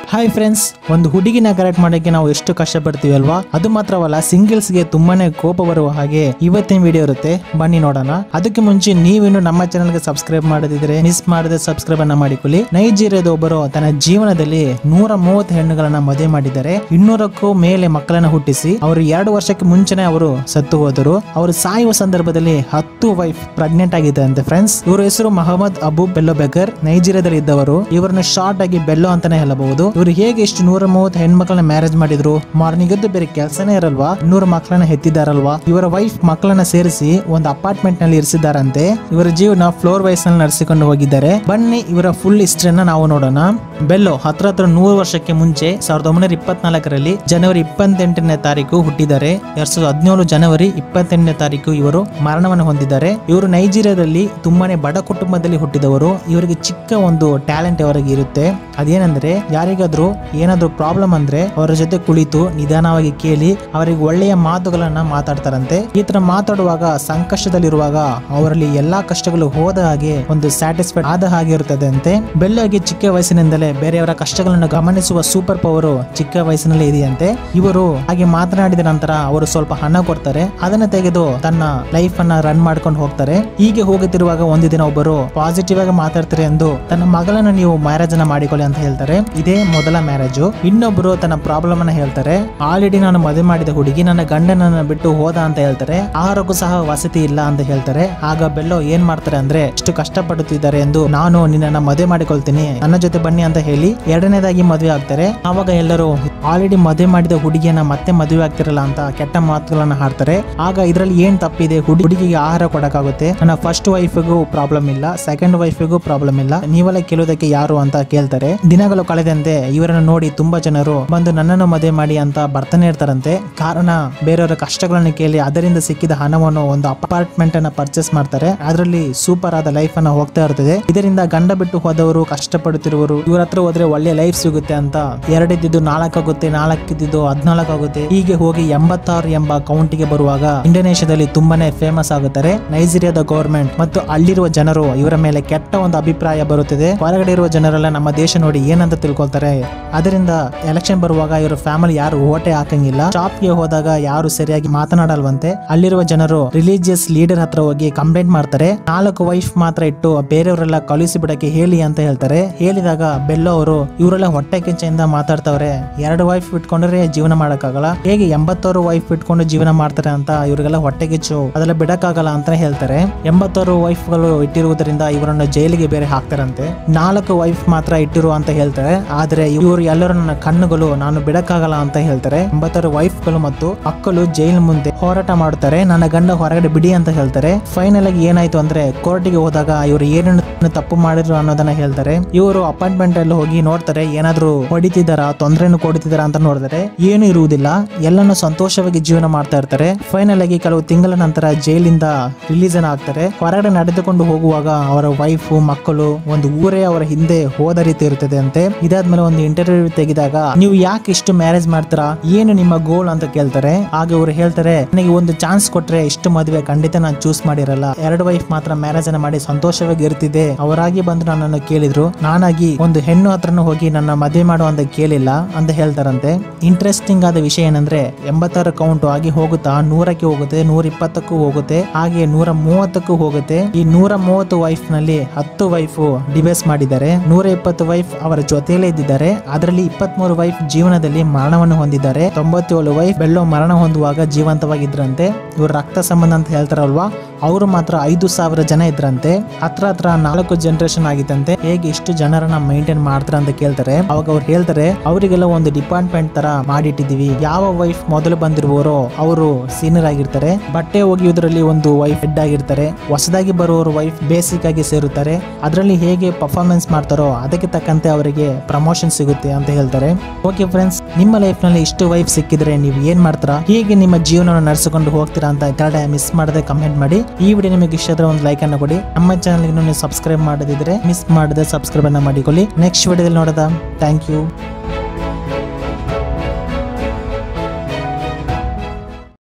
hi friends ಒಂದು ಹುಡುಗಿನ correct ಮಾಡೋಕೆ ನಾವು ಎಷ್ಟು ಕಷ್ಟಪಡ್ತೀವಿ ಅಲ್ವಾ ಅದು ಮಾತ್ರವಲ್ಲ singles ಗೆ ತುಂಬಾನೇ ಕೋಪ ಬರುವ ಹಾಗೆ ಇವತ್ತಿನ ವಿಡಿಯೋ ಇರುತ್ತೆ ಬನ್ನಿ ನೋಡೋಣ ಅದಕ್ಕೆ ಮುಂಚೆ ನೀವಿನ್ನು ನಮ್ಮ ಚಾನಲ್ಗೆ ಸಬ್ಸ್ಕ್ರೈಬ್ ಮಾಡದಿದ್ರೆ ಮಿಸ್ ಮಾಡದೆ ಸಬ್ಸ್ಕ್ರೈಬ್ ಅನ್ನ ಮಾಡಿಕೊಳ್ಳಿ ನೈಜೀರಿಯಾದ ಒಬ್ಬರು ತನ್ನ ಜೀವನದಲ್ಲಿ ನೂರ ಮೂವತ್ತು ಹೆಣ್ಣುಗಳನ್ನ ಮದುವೆ ಮಾಡಿದ್ದಾರೆ ಇನ್ನೂರಕ್ಕೂ ಮೇಲೆ ಮಕ್ಕಳನ್ನ ಹುಟ್ಟಿಸಿ ಅವರು ಎರಡು ವರ್ಷಕ್ಕೆ ಮುಂಚೆನೆ ಅವರು ಸತ್ತು ಹೋದರು ಅವರು ಸಾಯುವ ಸಂದರ್ಭದಲ್ಲಿ ಹತ್ತು ವೈಫ್ ಪ್ರೆಗ್ನೆಂಟ್ ಆಗಿದೆ ಅಂತೆ ಫ್ರೆಂಡ್ಸ್ ಇವ್ರ ಹೆಸರು ಮಹಮ್ಮದ್ ಅಬು ಬೆಲ್ಲೋ ಬೆಕರ್ ನೈಜೀರಿಯಾದಲ್ಲಿ ಇದ್ದವರು ಇವರನ್ನ ಶಾರ್ಟ್ ಆಗಿ ಬೆಲ್ಲೋ ಅಂತಾನೆ ಹೇಳಬಹುದು ಇವರು ಹೇಗೆ ಇಷ್ಟು ನೂರ ಮೂವತ್ತು ಹೆಣ್ಮಕ್ಳನ್ನ ಮ್ಯಾರೇಜ್ ಮಾಡಿದ್ರು ಮಾರ್ನಿಂಗ್ ಎದ್ದು ಬೇರೆ ಕೆಲಸನೇ ಇರಲ್ವಾ ನೂರು ಮಕ್ಕಳನ್ನ ಹೆತ್ತಿದಾರಲ್ವಾ ಇವರ ವೈಫ್ ಮಕ್ಕಳನ್ನ ಸೇರಿಸಿ ಒಂದು ಅಪಾರ್ಟ್ಮೆಂಟ್ ನಲ್ಲಿ ಇರಿಸಿದಾರಂತೆ ಇವರ ಜೀವನ ಫ್ಲೋರ್ ವೈಸ್ ನಲ್ಲಿ ನಡೆಸಿಕೊಂಡು ಹೋಗಿದ್ದಾರೆ ಬನ್ನಿ ಇವರ ಫುಲ್ ಹಿಸ್ಟ್ರಿಯನ್ನ ನಾವು ನೋಡೋಣ ಬೆಲ್ಲೋ ಹತ್ರ ಹತ್ರ ನೂರು ವರ್ಷಕ್ಕೆ ಮುಂಚೆ ಸಾವಿರದ ಒಂಬೈನೂರ ಇಪ್ಪತ್ನಾಲ್ಕರಲ್ಲಿ ಜನವರಿ ಇಪ್ಪತ್ತೆಂಟನೇ ತಾರೀಕು ಹುಟ್ಟಿದ್ದಾರೆ ಎರಡ್ ಸಾವಿರದ ಹದಿನೇಳು ಜನವರಿ ಇಪ್ಪತ್ತೆಂಟನೇ ತಾರೀಕು ಇವರು ಮರಣವನ್ನು ಹೊಂದಿದ್ದಾರೆ ಇವರು ನೈಜೀರಿಯಾದಲ್ಲಿ ತುಂಬಾನೇ ಬಡ ಕುಟುಂಬದಲ್ಲಿ ಹುಟ್ಟಿದವರು ಇವರಿಗೆ ಚಿಕ್ಕ ಒಂದು ಟ್ಯಾಲೆಂಟ್ ಅವರಿಗೆ ಇರುತ್ತೆ ಅದೇನೆಂದ್ರೆ ಯಾರಿಗಾದ್ರೂ ಏನಾದ್ರೂ ಪ್ರಾಬ್ಲಮ್ ಅಂದ್ರೆ ಅವರ ಜೊತೆ ಕುಳಿತು ನಿಧಾನವಾಗಿ ಕೇಳಿ ಅವರಿಗೆ ಒಳ್ಳೆಯ ಮಾತುಗಳನ್ನ ಮಾತಾಡ್ತಾರಂತೆ ಈ ತರ ಮಾತಾಡುವಾಗ ಸಂಕಷ್ಟದಲ್ಲಿರುವಾಗ ಅವರಲ್ಲಿ ಎಲ್ಲಾ ಕಷ್ಟಗಳು ಹೋದ ಹಾಗೆ ಒಂದು ಸ್ಯಾಟಿಸ್ಫೈಡ್ ಆದ ಹಾಗೆ ಇರುತ್ತದೆ ಅಂತೆ ಬೆಲ್ಲಗೆ ಚಿಕ್ಕ ವಯಸ್ಸಿನಿಂದಲೇ ಬೇರೆಯವರ ಕಷ್ಟಗಳನ್ನು ಗಮನಿಸುವ ಸೂಪರ್ ಪವರ್ ಚಿಕ್ಕ ವಯಸ್ಸಿನಲ್ಲಿ ಇದೆಯಂತೆ ಇವರು ಹಾಗೆ ಮಾತನಾಡಿದ ನಂತರ ಅವರು ಸ್ವಲ್ಪ ಹಣ ಕೊಡ್ತಾರೆ ಅದನ್ನ ತೆಗೆದು ತನ್ನ ಲೈಫ್ ಅನ್ನ ರನ್ ಮಾಡ್ಕೊಂಡು ಹೋಗ್ತಾರೆ ಹೀಗೆ ಹೋಗುತ್ತಿರುವಾಗ ಒಂದು ದಿನ ಒಬ್ಬರು ಪಾಸಿಟಿವ್ ಆಗಿ ಮಾತಾಡ್ತಾರೆ ಎಂದು ತನ್ನ ಮಗಳನ್ನ ನೀವು ಮ್ಯಾರೇಜ್ ಅನ್ನ ಮಾಡಿಕೊಳ್ಳಿ ಅಂತ ಹೇಳ್ತಾರೆ ಇದೇ ಮೊದಲ ಮ್ಯಾರೇಜ್ ಇನ್ನೊಬ್ರು ತನ್ನ ಪ್ರಾಬ್ಲಮ್ ಅನ್ನ ಹೇಳ್ತಾರೆ ಆಲ್ರೆಡಿ ನಾನು ಮದುವೆ ಮಾಡಿದ ಹುಡುಗಿ ನನ್ನ ಗಂಡನನ್ನ ಬಿಟ್ಟು ಹೋದ ಅಂತ ಹೇಳ್ತಾರೆ ಆಹಾರಕ್ಕೂ ಸಹ ವಸತಿ ಇಲ್ಲ ಅಂತ ಹೇಳ್ತಾರೆ ಆಗ ಬೆಲ್ಲೋ ಏನ್ ಮಾಡ್ತಾರೆ ಅಂದ್ರೆ ಎಷ್ಟು ಕಷ್ಟಪಡುತ್ತಿದ್ದಾರೆ ಎಂದು ನಾನು ನಿನ್ನನ್ನ ಮದುವೆ ಮಾಡಿಕೊಳ್ತೀನಿ ನನ್ನ ಜೊತೆ ಬನ್ನಿ ಅಂತ ಹೇಳಿ ಎರಡನೇದಾಗಿ ಮದುವೆ ಆಗ್ತಾರೆ ಆವಾಗ ಎಲ್ಲರೂ ಆಲ್ರೆಡಿ ಮದುವೆ ಮಾಡಿದ ಹುಡುಗಿಯನ್ನ ಮತ್ತೆ ಮದುವೆ ಆಗ್ತಿರಲ್ಲ ಅಂತ ಕೆಟ್ಟ ಮಾತುಗಳನ್ನ ಹಾಡ್ತಾರೆ ಆಗ ಇದರಲ್ಲಿ ಏನ್ ತಪ್ಪಿದೆ ಹುಡಿ- ಹುಡುಗಿಗೆ ಆಹಾರ ಕೊಡಕ್ಕಾಗುತ್ತೆ ನನ್ನ ಫಸ್ಟ್ ವೈಫಿಗೂ ಪ್ರಾಬ್ಲಮ್ ಇಲ್ಲ ಸೆಕೆಂಡ್ ವೈಫಿಗೂ ಪ್ರಾಬ್ಲಮ್ ಇಲ್ಲ ನೀವೆಲ್ಲ ಕೇಳೋದಕ್ಕೆ ಯಾರು ಅಂತ ಕೇಳ್ತಾರೆ ದಿನಗಳು ಕಳೆದಂತೆ ಇವರನ್ನು ನೋಡಿ ತುಂಬಾ ಜನರು ಬಂದು ನನ್ನನ್ನು ಮದುವೆ ಮಾಡಿ ಅಂತ ಬರ್ತಾನೆ ಇರ್ತಾರಂತೆ ಕಾರಣ ಬೇರೆಯವರ ಕಷ್ಟಗಳನ್ನು ಕೇಳಿ ಅದರಿಂದ ಸಿಕ್ಕಿದ ಹಣವನ್ನು ಒಂದು ಅಪಾರ್ಟ್ಮೆಂಟ್ ಅನ್ನ ಪರ್ಚೇಸ್ ಮಾಡ್ತಾರೆ ಅದರಲ್ಲಿ ಸೂಪರ್ ಆದ ಲೈಫ್ ಅನ್ನ ಹೋಗ್ತಾ ಇರ್ತದೆ ಇದರಿಂದ ಗಂಡ ಬಿಟ್ಟು ಹೋದವರು ಕಷ್ಟಪಡುತ್ತಿರುವರು ಇವ್ರ ಹತ್ರ ಹೋದ್ರೆ ಒಳ್ಳೆ ಲೈಫ್ ಸಿಗುತ್ತೆ ಅಂತ ಎರಡಿದ್ದು ನಾಲ್ಕಾಗುತ್ತೆ ನಾಲ್ಕಿದ್ದು ಹದಿನಾಲ್ಕು ಆಗುತ್ತೆ ಹೀಗೆ ಹೋಗಿ ಎಂಬತ್ತಾರು ಎಂಬ ಕೌಂಟಿಗೆ ಬರುವಾಗ ಇಂಡೋನೇಷ್ಯಾದಲ್ಲಿ ತುಂಬಾನೇ ಫೇಮಸ್ ಆಗುತ್ತಾರೆ ನೈಜೀರಿಯಾದ ಗವರ್ಮೆಂಟ್ ಮತ್ತು ಅಲ್ಲಿರುವ ಜನರು ಇವರ ಮೇಲೆ ಕೆಟ್ಟ ಒಂದು ಅಭಿಪ್ರಾಯ ಬರುತ್ತದೆ ಹೊರಗಡೆ ಇರುವ ಜನರೆಲ್ಲ ನಮ್ಮ ದೇಶ ನೋಡಿ ಏನಂತ ತಿಳ್ಕೊಳ್ತಾರೆ ಅದರಿಂದ ಎಲೆಕ್ಷನ್ ಬರುವಾಗ ಇವರ ಫ್ಯಾಮಿಲಿ ಯಾರು ಓಟೆ ಹಾಕಂಗಿಲ್ಲ ಶಾಪ್ಗೆ ಹೋದಾಗ ಯಾರು ಸರಿಯಾಗಿ ಮಾತನಾಡಲ್ವಂತೆ ಅಲ್ಲಿರುವ ಜನರು ರಿಲಿಜಿಯಸ್ ಲೀಡರ್ ಹತ್ರ ಹೋಗಿ ಕಂಪ್ಲೇಂಟ್ ಮಾಡ್ತಾರೆ ನಾಲ್ಕು ವೈಫ್ ಮಾತ್ರ ಇಟ್ಟು ಬೇರೆಯವರೆಲ್ಲ ಕಳುಹಿಸಿ ಬಿಡಕ್ಕೆ ಹೇಳಿ ಅಂತ ಹೇಳ್ತಾರೆ ಹೇಳಿದಾಗ ಬೆಲ್ಲೋ ಅವರು ಇವರೆಲ್ಲ ಹೊಟ್ಟೆ ಕಿಂಚೆಯಿಂದ ಮಾತಾಡ್ತವ್ರೆ ಎರಡು ವೈಫ್ ಇಟ್ಕೊಂಡ್ರೆ ಜೀವನ ಮಾಡಕ್ಕಾಗಲ್ಲ ಹೇಗೆ ಎಂಬತ್ತಾರು ವೈಫ್ ಇಟ್ಕೊಂಡು ಜೀವನ ಮಾಡ್ತಾರೆ ಅಂತ ಇವರಿಗೆಲ್ಲ ಹೊಟ್ಟೆ ಕಿಚ್ಚು ಅದೆಲ್ಲ ಬಿಡಕ್ಕಾಗಲ್ಲ ಅಂತ ಹೇಳ್ತಾರೆ ಎಂಬತ್ತಾರು ವೈಫ್ಗಳು ಇಟ್ಟಿರುವುದರಿಂದ ಇವರನ್ನು ಜೈಲಿಗೆ ಬೇರೆ ಹಾಕ್ತಾರಂತೆ ನಾಲ್ಕು ವೈಫ್ ಮಾತ್ರ ಇಟ್ಟಿರು ಅಂತ ಹೇಳ್ತಾರೆ ಆದ್ರೆ ಇವರು ಎಲ್ಲರೂ ನನ್ನ ಕಣ್ಣುಗಳು ನಾನು ಬಿಡಕ್ಕಾಗಲ್ಲ ಅಂತ ಹೇಳ್ತಾರೆ ಎಂಬತ್ತಾರು ವೈಫ್ಗಳು ಮತ್ತು ಮಕ್ಕಳು ಜೈಲ್ ಮುಂದೆ ಹೋರಾಟ ಮಾಡುತ್ತಾರೆ ನನ್ನ ಗಂಡ ಹೊರಗಡೆ ಬಿಡಿ ಅಂತ ಹೇಳ್ತಾರೆ ಫೈನಲ್ ಆಗಿ ಏನಾಯ್ತು ಅಂದ್ರೆ ಕೋರ್ಟಿಗೆ ಹೋದಾಗ ಇವರು ಏನೇನು ತಪ್ಪು ಮಾಡಿದ್ರು ಅನ್ನೋದನ್ನ ಹೇಳ್ತಾರೆ ಇವರು ಅಪಾರ್ಟ್ಮೆಂಟ್ ಅಲ್ಲಿ ಹೋಗಿ ನೋಡ್ತಾರೆ ಏನಾದ್ರೂ ಹೊಡಿತಿದಾರ ತೊಂದರೆನು ಕೊಡುತ್ತಿದಾರ ಅಂತ ನೋಡಿದ್ರೆ ಏನು ಇರುವುದಿಲ್ಲ ಎಲ್ಲಾನು ಸಂತೋಷವಾಗಿ ಜೀವನ ಮಾಡ್ತಾ ಇರ್ತಾರೆ ಫೈನಲ್ ಆಗಿ ಕೆಲವು ತಿಂಗಳ ನಂತರ ಜೈಲಿಂದ ರಿಲೀಸ್ ಆಗ್ತಾರೆ ಹೊರಗಡೆ ನಡೆದುಕೊಂಡು ಹೋಗುವಾಗ ಅವರ ವೈಫ್ ಮಕ್ಕಳು ಒಂದು ಊರೇ ಅವರ ಹಿಂದೆ ಹೋದ ರೀತಿ ಇರುತ್ತದೆ ಅಂತೆ ಇದಾದ್ಮೇಲೆ ಒಂದು ಇಂಟರ್ವ್ಯೂ ತೆಗೆದಾಗ ನೀವು ಯಾಕೆ ಇಷ್ಟು ಮ್ಯಾರೇಜ್ ಮಾಡ್ತೀರಾ ಏನು ನಿಮ್ಮ ಗೋಲ್ ಅಂತ ಕೇಳ್ತಾರೆ ಆಗ ಇವರು ಹೇಳ್ತಾರೆ ನನಗೆ ಒಂದು ಚಾನ್ಸ್ ಕೊಟ್ರೆ ಇಷ್ಟು ಮದುವೆ ಖಂಡಿತ ನಾನು ಚೂಸ್ ಮಾಡಿರಲ್ಲ ಎರಡು ವೈಫ್ ಮಾತ್ರ ಮ್ಯಾರೇಜ್ ಅನ್ನ ಮಾಡಿ ಸಂತೋಷವಾಗಿ ಇರ್ತಿದ್ದೆ ಅವರಾಗಿ ಬಂದು ನನ್ನನ್ನು ಕೇಳಿದ್ರು ನಾನಾಗಿ ಒಂದು ಹೆಣ್ಣು ಹತ್ರನೂ ಹೋಗಿ ನನ್ನ ಮದುವೆ ಮಾಡು ಅಂತ ಕೇಳಿಲ್ಲ ಅಂತ ಹೇಳ್ತಾರಂತೆ ಇಂಟ್ರೆಸ್ಟಿಂಗ್ ಆದ ವಿಷಯ ಏನಂದ್ರೆ ಎಂಬತ್ತಾರು ಕೌಂಟ್ ಆಗಿ ಹೋಗುತ್ತಾ ನೂರಕ್ಕೆ ಹೋಗುತ್ತೆ ನೂರ ಇಪ್ಪತ್ತಕ್ಕೂ ಹೋಗುತ್ತೆ ಹಾಗೆ ನೂರ ಮೂವತ್ತಕ್ಕೂ ಹೋಗುತ್ತೆ ಈ ನೂರ ಮೂವತ್ತು ವೈಫ್ ನಲ್ಲಿ ಹತ್ತು ವೈಫ್ ಡಿವೈಸ್ ಮಾಡಿದ್ದಾರೆ ನೂರ ಇಪ್ಪತ್ತು ವೈಫ್ ಅವರ ಜೊತೆಯಲ್ಲೇ ಇದ್ದಿದ್ದಾರೆ ಅದರಲ್ಲಿ ಇಪ್ಪತ್ಮೂರು ವೈಫ್ ಜೀವನದಲ್ಲಿ ಮರಣವನ್ನು ಹೊಂದಿದ್ದಾರೆ ತೊಂಬತ್ತೇಳು ವೈಫ್ ಬೆಳ್ಳೋ ಮರಣ ಹೊಂದುವಾಗ ಜೀವಂತವಾಗಿದ್ರಂತೆ ಇವರು ರಕ್ತ ಸಂಬಂಧ ಅಂತ ಹೇಳ್ತಾರಲ್ವಾ ಅವರು ಮಾತ್ರ ಐದು ಸಾವಿರ ಜನ ಇದ್ರಂತೆ ಹತ್ರ ಹತ್ರ ನಾಲ್ಕು ಜನರೇಷನ್ ಆಗಿತ್ತಂತೆ ಹೇಗೆ ಇಷ್ಟು ಜನರನ್ನ ಮೈಂಟೈನ್ ಮಾಡ್ತಾರೆ ಅಂತ ಕೇಳ್ತಾರೆ ಅವಾಗ ಅವ್ರು ಹೇಳ್ತಾರೆ ಅವರಿಗೆಲ್ಲ ಒಂದು ಡಿಪಾರ್ಟ್ಮೆಂಟ್ ತರ ಮಾಡಿಟ್ಟಿದೀವಿ ಯಾವ ವೈಫ್ ಮೊದಲು ಬಂದಿರುವವರೋ ಅವರು ಸೀನಿಯರ್ ಆಗಿರ್ತಾರೆ ಬಟ್ಟೆ ಒಗೆಯುವುದರಲ್ಲಿ ಒಂದು ವೈಫ್ ಹೆಡ್ ಆಗಿರ್ತಾರೆ ಹೊಸದಾಗಿ ಬರುವವರು ವೈಫ್ ಬೇಸಿಕ್ ಆಗಿ ಸೇರುತ್ತಾರೆ ಅದರಲ್ಲಿ ಹೇಗೆ ಪರ್ಫಾರ್ಮೆನ್ಸ್ ಮಾಡ್ತಾರೋ ಅದಕ್ಕೆ ತಕ್ಕಂತೆ ಅವರಿಗೆ ಪ್ರಮೋಷನ್ ಸಿಗುತ್ತೆ ಅಂತ ಹೇಳ್ತಾರೆ ಓಕೆ ಫ್ರೆಂಡ್ಸ್ ನಿಮ್ಮ ಲೈಫ್ ನಲ್ಲಿ ಇಷ್ಟು ವೈಫ್ ಸಿಕ್ಕಿದ್ರೆ ನೀವು ಏನ್ ಮಾಡ್ತೀರಾ ಹೇಗೆ ನಿಮ್ಮ ಜೀವನ ನಡೆಸಿಕೊಂಡು ಹೋಗ್ತೀರಾ ಅಂತ ಕೆಳಗಡೆ ಮಿಸ್ ಮಾಡದೆ ಕಮೆಂಟ್ ಮಾಡಿ ಈ ವಿಡಿಯೋ ನಿಮಗೆ ಇಷ್ಟ ಆದ್ರೆ ಒಂದು ಲೈಕ್ ಅನ್ನು ಕೊಡಿ ನಮ್ಮ ಚಾನಲ್ಗೆ ನೀವು ಸಬ್ಸ್ಕ್ರೈಬ್ ಮಾಡದಿದ್ರೆ ಮಿಸ್ ಮಾಡದೆ ಸಬ್ಸ್ಕ್ರೈಬ್ ಅನ್ನ ಮಾಡಿಕೊಳ್ಳಿ ನೆಕ್ಸ್ಟ್ ವಿಡಿಯೋದಲ್ಲಿ ನೋಡೋದ ಥ್ಯಾಂಕ್ ಯು